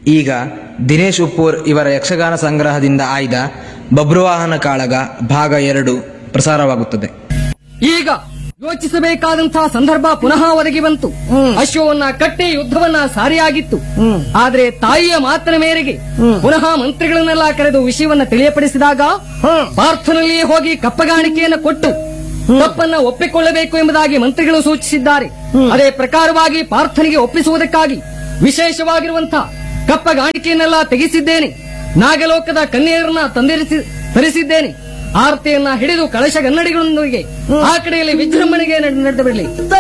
ಈಗ ದಿನೇಶ್ ಉಪ್ಪೂರ್ ಇವರ ಯಕ್ಷಗಾನ ಸಂಗ್ರಹದಿಂದ ಆಯ್ದ ಬಬ್ರುವಾಹನ ಕಾಳಗ ಭಾಗ ಎರಡು ಪ್ರಸಾರವಾಗುತ್ತದೆ ಈಗ ಯೋಚಿಸಬೇಕಾದಂತಹ ಸಂದರ್ಭ ಪುನಃ ಒದಗಿ ಬಂತು ಅಶ್ವವನ್ನ ಕಟ್ಟಿ ಯುದ್ಧವನ್ನ ಸಾರಿಯಾಗಿತ್ತು ಆದ್ರೆ ತಾಯಿಯ ಮಾತಿನ ಮೇರೆಗೆ ಪುನಃ ಮಂತ್ರಿಗಳನ್ನೆಲ್ಲ ಕರೆದು ವಿಷಯವನ್ನ ತಿಳಿಯಪಡಿಸಿದಾಗ ಪಾರ್ಥನಲ್ಲಿಯೇ ಹೋಗಿ ಕಪ್ಪಗಾಣಿಕೆಯನ್ನು ಕೊಟ್ಟು ತಪ್ಪನ್ನ ಒಪ್ಪಿಕೊಳ್ಳಬೇಕು ಎಂಬುದಾಗಿ ಮಂತ್ರಿಗಳು ಸೂಚಿಸಿದ್ದಾರೆ ಅದೇ ಪ್ರಕಾರವಾಗಿ ಪಾರ್ಥನಿಗೆ ಒಪ್ಪಿಸುವುದಕ್ಕಾಗಿ ವಿಶೇಷವಾಗಿರುವಂತಹ ಕಪ್ಪಗಾಣಿಕೆಯನ್ನೆಲ್ಲ ತೆಗೆಸಿದ್ದೇನೆ ನಾಗಲೋಕದ ಕನ್ಯೆಯರನ್ನ ತಂದಿರಿಸಿ ತರಿಸಿದ್ದೇನೆ ಆರತಿಯನ್ನ ಹಿಡಿದು ಕಳಶ ಗನ್ನಡಿಗಳೊಂದಿಗೆ ಆ ಕಡೆಯಲ್ಲಿ ವಿಜೃಂಭಣೆಗೆ ನಡೆದು ಬಿಡಲಿ